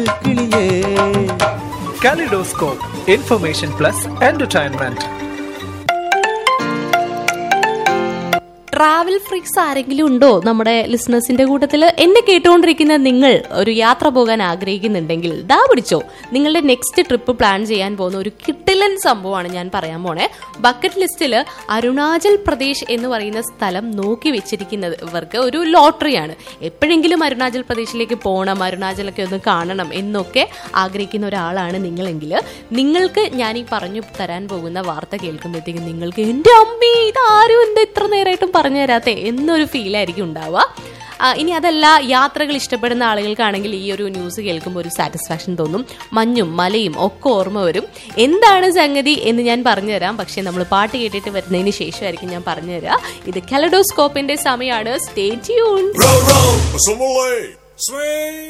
കിളിയേ Kaleidoscope, information plus entertainment. Travel freaks ആരെങ്കിലും ഉണ്ടോ നമ്മുടെ ലിസണേഴ്സിന്റെ കൂട്ടത്തിൽ എന്നെ കേട്ടുകൊണ്ടിരിക്കുന്ന നിങ്ങൾ ഒരു യാത്ര പോകാൻ ആഗ്രഹിക്കുന്നുണ്ടെങ്കിൽ ദാ പിടിച്ചോ നിങ്ങളുടെ നെക്സ്റ്റ് ട്രിപ്പ് പ്ലാൻ ചെയ്യാൻ പോകുന്ന ഒരു കിട്ടിലൻ സംഭവമാണ് ഞാൻ പറയാൻ പോണേ ബക്കറ്റ് ലിസ്റ്റിൽ അരുണാചൽ പ്രദേശ് എന്ന് പറയുന്ന സ്ഥലം നോക്കി വെച്ചിരിക്കുന്നവർക്ക് ഒരു ലോട്ടറിയാണ് എപ്പോഴെങ്കിലും അരുണാചൽ പ്രദേശിലേക്ക് പോകണം അരുണാചലൊക്കെ ഒന്ന് കാണണം എന്നൊക്കെ ആഗ്രഹിക്കുന്ന ഒരാളാണ് നിങ്ങളെങ്കിൽ നിങ്ങൾക്ക് ഞാൻ ഈ പറഞ്ഞു തരാൻ പോകുന്ന വാർത്ത കേൾക്കുമ്പോഴത്തേക്കും നിങ്ങൾക്ക് എൻ്റെ അമ്മേ ഇതാരും എന്താ ഇത്ര നേരമായിട്ടും പറഞ്ഞു തരാത്തേ എന്നൊരു ഫീലായിരിക്കും ഉണ്ടാവുക ആ, ഇനി അതല്ല യാത്രകൾ ഇഷ്ടപ്പെടുന്ന ആളുകൾക്കാണെങ്കിൽ ഈ ഒരു ന്യൂസ് കേൾക്കുമ്പോൾ ഒരു സാറ്റിസ്ഫാക്ഷൻ തോന്നും മഞ്ഞും മലയും ഒക്കെ ഓർമ്മ വരും എന്താണ് സംഗതി എന്ന് ഞാൻ പറഞ്ഞുതരാം പക്ഷെ നമ്മൾ പാട്ട് കേട്ടിട്ട് വരുന്നതിന് ശേഷമായിരിക്കും ഞാൻ പറഞ്ഞുതരാം ഇത് കലഡോസ്കോപ്പിന്റെ സമയമാണ് stay tune Row, row, some Swing.